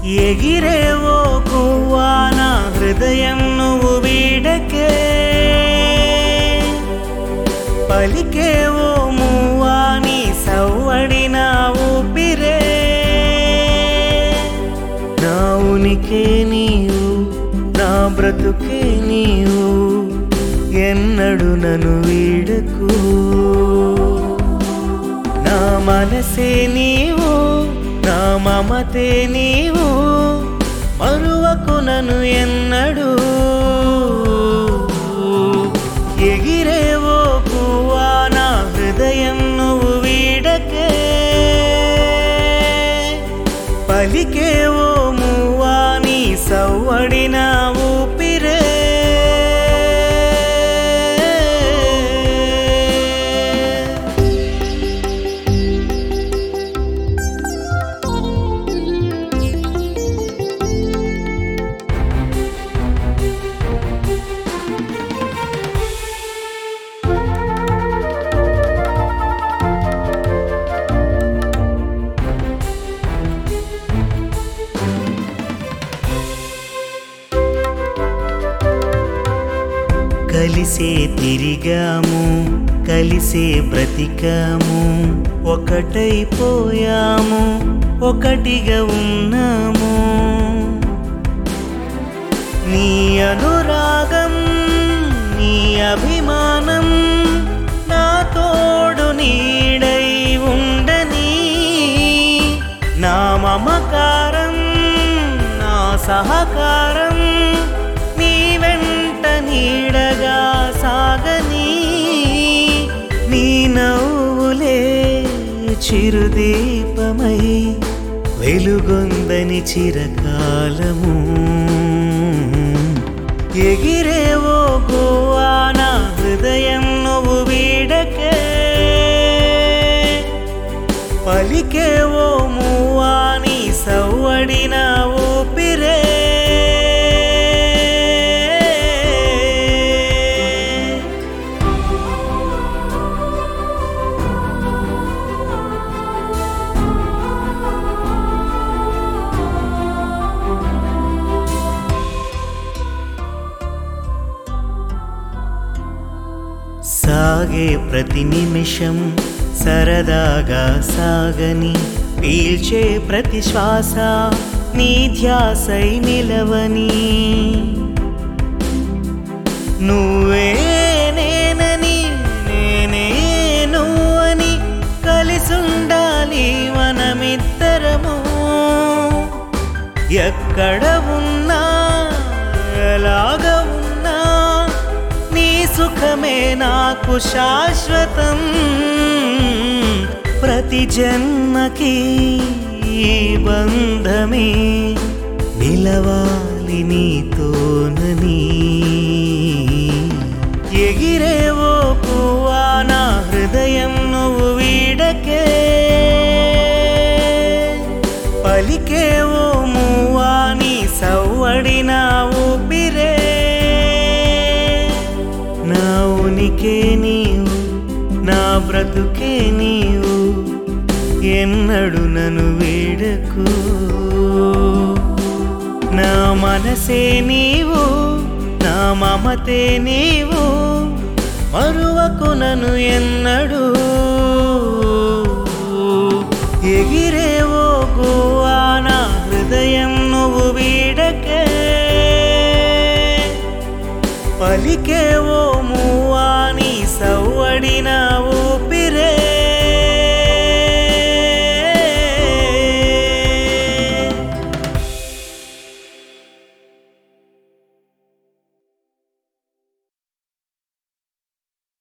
ఎగిరేవో పువ్వా నా హృదయం నువ్వు వీడకే పలికేవో మువ్వా నీ సవ్వడి నా ఊపిరే నా ఉనికి నీవు నా బ్రతుకే నీవు ఎన్నడు నన్ను వీడకు నా మనసే నీవు నా మమతే నీవు మరువకు నన్ను ఎన్నడు ఎగిరేవో పువ్వా నా హృదయం నువ్వు వీడకే పలికేవో మువ్వా నీ సవ్వడి నా ఊపిరే కలిసే తిరిగాము కలిసే బ్రతికాము ఒకటైపోయాము ఒకటిగా ఉన్నాము నీ అనురాగం నీ అభిమానం నా తోడు నీడై ఉండని నా మమకారం నా సహకారం నీ వెంట నీడగా సాగని నీ నవ్వులే చిరుదీపమై వెలుగొందని చిరకాలము ఎగిరేవో గోవా నా హృదయం నువ్వు వీడకే పలికేవో మువ్వా నీ సవ్వడి నా ఊపిరే సాగే ప్రతి నిమిషం సరదాగా సాగని పీల్చే ప్రతి శ్వాస నీ ధ్యాసై నిలవని నువ్వే నేనని నేనే నువ్వని కలిసుండాలి మనమిద్దరము ఎక్కడ ఉన్నా ఎలాగ ఉన్నా నీ సుఖమే నాకు శాశ్వతం ప్రతి జన్మకి ఈ బంధమే నిలవాలి నీతోనని ఎగిరేవో పువ్వా నా హృదయం నువ్వు వీడకే పలికేవో మువ్వా నీ సవ్వడి నా ఊపిరే నా ఉనికి నీవు నా బ్రతుకే నీవు ఎన్నడు నన్ను వీడకు నా మనసే నీవు నా మమతే నీవు మరువకు నన్ను ఎన్నడు ఎగిరేవో గోవా నా హృదయం నువ్వు వీడకే పలికేవో మువ్వా నీ సవ్వడి నా